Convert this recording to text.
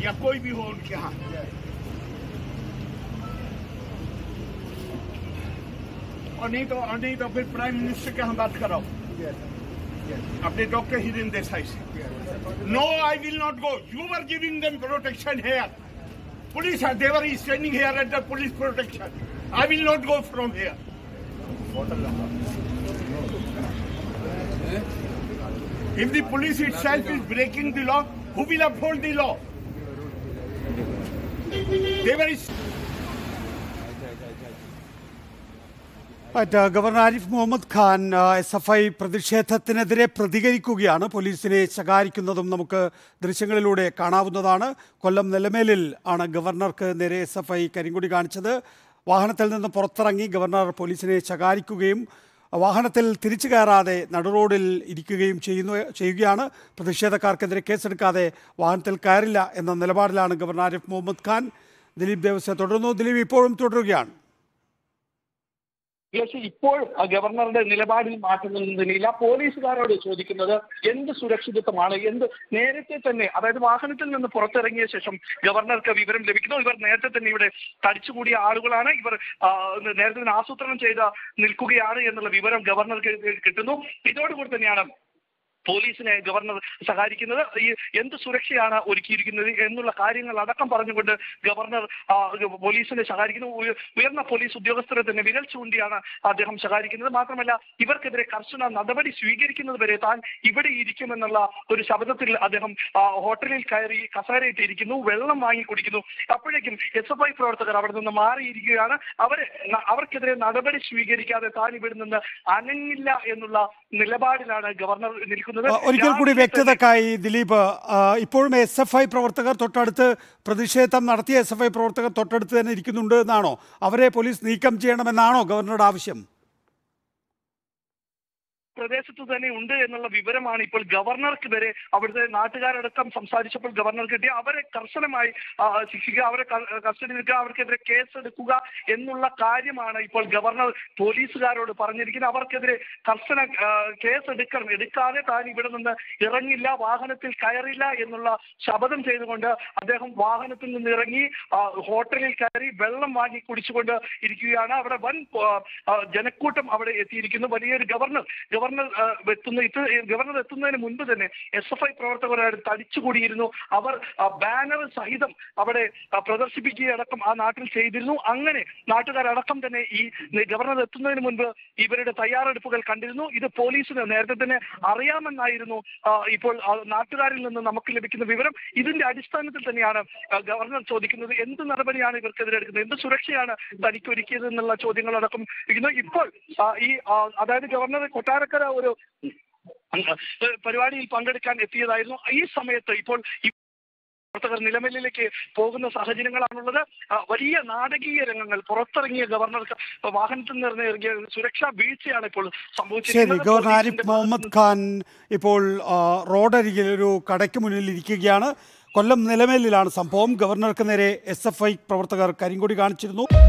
या कोई भी हो उनके यहाँ और नहीं तो और नहीं तो फिर प्राइम मिनिस्टर के यहाँ बात कराओ अपने डॉक्टर हिरेन देसाई से no I will not go you are giving them protection here police there is standing here at the police protection I will not go from here If the police itself is breaking the law, who will uphold the law? They were മറ്റ് governor Arif Mohammad Khan SFI എഫ് ഐ പ്രതിഷേധത്തിനെതിരെ പ്രതികരിക്കുകയാണ് പോലീസിനെ ശകാരിക്കുന്നതും നമുക്ക് ദൃശ്യങ്ങളിലൂടെ കാണാവുന്നതാണ് കൊല്ലം നിലമേലിൽ ആണ് ഗവർണർക്ക് നേരെ എസ് എഫ് ഐ കരിങ്കൊടി കാണിച്ചത് വാഹനത്തിൽ നിന്ന് പുറത്തിറങ്ങി ഗവർണർ പോലീസിനെ ശകാരിക്കുകയും വാഹനത്തിൽ തിരിച്ചു കയറാതെ നടുറോഡിൽ ഇരിക്കുകയും ചെയ്യുന്നു ചെയ്യുകയാണ് പ്രതിഷേധക്കാർക്കെതിരെ കേസെടുക്കാതെ വാഹനത്തിൽ കയറില്ല എന്ന നിലപാടിലാണ് ഗവർണർ ആരിഫ് മുഹമ്മദ് ഖാൻ ദിലീപ് ദേവസ്വം തുടർന്നു ദിലീപ് ഇപ്പോഴും തുടരുകയാണ് പക്ഷേ ഇപ്പോഴും ആ ഗവർണറുടെ നിലപാടിൽ മാറ്റമൊന്നുമില്ല പോലീസുകാരോട് ചോദിക്കുന്നത് എന്ത് സുരക്ഷിതത്വമാണ് എന്ത് നേരത്തെ തന്നെ അതായത് വാഹനത്തിൽ നിന്ന് പുറത്തിറങ്ങിയ ശേഷം ഗവർണർക്ക് വിവരം ലഭിക്കുന്നു ഇവർ നേരത്തെ തന്നെ ഇവിടെ തടിച്ചുകൂടിയ ആളുകളാണ് ഇവർ ആ, നേരത്തെ തന്നെ ആസൂത്രണം ചെയ്ത് നിൽക്കുകയാണ് എന്നുള്ള വിവരം ഗവർണർക്ക് കിട്ടുന്നു ഇതോടുകൂടി തന്നെയാണ് പോലീസിനെ ഗവർണർ സഹായിക്കുന്നത് ഈ എന്ത് സുരക്ഷയാണ് ഒരുക്കിയിരിക്കുന്നത് എന്നുള്ള കാര്യങ്ങൾ അടക്കം പറഞ്ഞുകൊണ്ട് ഗവർണർ ആ, പോലീസിനെ സഹായിക്കുന്നു ഉയ- ഉയർന്ന പോലീസ് ഉദ്യോഗസ്ഥരെ തന്നെ വിരൽ ചൂണ്ടിയാണ് അദ്ദേഹം സഹായിക്കുന്നത് മാത്രമല്ല ഇവർക്കെതിരെ കർശന നടപടി സ്വീകരിക്കുന്നത് വരെ താൻ ഇവിടെ ഇരിക്കുമെന്നുള്ള ഒരു ശബ്ദത്തിൽ അദ്ദേഹം ആ, ഹോട്ടലിൽ കയറി കസേരയിട്ടിരിക്കുന്നു വെള്ളം വാങ്ങി കുടിക്കുന്നു അപ്പോഴേക്കും എസ് എഫ് ഐ പ്രവർത്തകർ അവിടെ നിന്ന് മാറിയിരിക്കുകയാണ് അവരെ ന- അവർക്കെതിരെ നടപടി സ്വീകരിക്കാതെ താൻ ഇവിടെ നിന്ന് അനങ്ങില്ല എന്നുള്ള നിലപാടിലാണ് ഗവർണർ നിൽക്കുന്നത് ആ, ഒരിക്കൽ കൂടി രാവിലെ തന്നെ- വ്യക്തതക്കായി ദിലീപ് ആ, ഇപ്പോഴും എസ് എഫ് ഐ പ്രവർത്തകർ തൊട്ടടുത്ത് പ്രതിഷേധം നടത്തിയ എസ് എഫ് ഐ പ്രവർത്തകർ തൊട്ടടുത്ത് തന്നെ ഇരിക്കുന്നുണ്ട് എന്നാണോ അവരെ പോലീസ് നീക്കം ചെയ്യണമെന്നാണോ ഗവർണറുടെ ആവശ്യം പ്രദേശത്ത് തന്നെ ഉണ്ട് എന്നുള്ള വിവരമാണ് ഇപ്പോൾ ഗവർണർക്ക് വരെ അവിടുത്തെ നാട്ടുകാരടക്കം സംസാരിച്ചപ്പോൾ ഗവർണർ കിട്ടിയ അവരെ കർശനമായി ആ, ശിക്ഷിക്കുക അവരെ ക- കസ്റ്റഡി എടുക്കുക അവർക്കെതിരെ കേസെടുക്കുക എന്നുള്ള കാര്യമാണ് ഇപ്പോൾ ഗവർണർ പോലീസുകാരോട് പറഞ്ഞിരിക്കുന്നത് അവർക്കെതിരെ കർശന ആ, കേസ് എടുക്കണം എടുക്കാതെ താൻ ഇവിടെ നിന്ന് ഇറങ്ങില്ല വാഹനത്തിൽ കയറില്ല എന്നുള്ള ശപഥം ചെയ്തുകൊണ്ട് അദ്ദേഹം വാഹനത്തിൽ നിന്ന് ഇറങ്ങി ആ, ഹോട്ടലിൽ കയറി വെള്ളം വാങ്ങി കുടിച്ചുകൊണ്ട് ഇരിക്കുകയാണ് അവിടെ വൻ ആ, ആ, ജനക്കൂട്ടം അവിടെ എത്തിയിരിക്കുന്നു വലിയൊരു ഗവർണർ ഗവർണർ ആ, എത്തുന്ന ഇത് ഗവർണർ എത്തുന്നതിന് മുൻപ് തന്നെ എസ് എഫ് ഐ പ്രവർത്തകർ തടിച്ചുകൂടിയിരുന്നു അവർ ആ, ബാനർ സഹിതം അവിടെ ആ, പ്രദർശിപ്പിക്കുകയടക്കം ആ നാട്ടിൽ ചെയ്തിരുന്നു അങ്ങനെ നാട്ടുകാരടക്കം തന്നെ ഈ ഗവർണർ എത്തുന്നതിന് മുൻപ് ഇവരുടെ തയ്യാറെടുപ്പുകൾ കണ്ടിരുന്നു ഇത് പോലീസിന് നേരത്തെ തന്നെ അറിയാമെന്നായിരുന്നു ആ, ഇപ്പോൾ ആ, നാട്ടുകാരിൽ നിന്ന് നമുക്ക് ലഭിക്കുന്ന വിവരം ഇതിന്റെ അടിസ്ഥാനത്തിൽ തന്നെയാണ് ആ, ഗവർണർ ചോദിക്കുന്നത് എന്ത് നടപടിയാണ് ഇവർക്കെതിരെ എടുക്കുന്നത് എന്ത് സുരക്ഷയാണ് തനിക്ക് ഒരുക്കിയത് എന്നുള്ള ചോദ്യങ്ങളടക്കം ഇരിക്കുന്നു ഇപ്പോൾ ആ, ഈ ആ, അതായത് ഗവർണർ കൊട്ടാരക്കര ഒരു ഉം, പരിപാടിയിൽ പങ്കെടുക്കാൻ എത്തിയതായിരുന്നു ഈ സമയത്ത് ഇപ്പോൾ ഈ പ്രവർത്തകർ നിലമലിലേക്ക് പോകുന്ന സാഹചര്യങ്ങളാണുള്ളത് ആ, വലിയ നാടകീയ രംഗങ്ങൾ പുറത്തിറങ്ങിയ ഗവർണർക്ക് വാഹനത്തിൽ നിന്ന് ഇറങ്ങിയ സുരക്ഷാ വീഴ്ചയാണ് ഇപ്പോൾ ശരി സംഭവിച്ചിരിക്കുന്നത് ഗവർണർ ആരിഫ് പോലീസിന്റെ മുഹമ്മദ് ഖാൻ ഇപ്പോൾ ആ, റോഡരികിൽ ഒരു കടയ്ക്ക് മുന്നിൽ ഇരിക്കുകയാണ് കൊല്ലം നിലമേലിലാണ് സംഭവം ഗവർണർക്ക് നേരെ എസ് എഫ് ഐ പ്രവർത്തകർ കരിങ്കൊടി കാണിച്ചിരുന്നു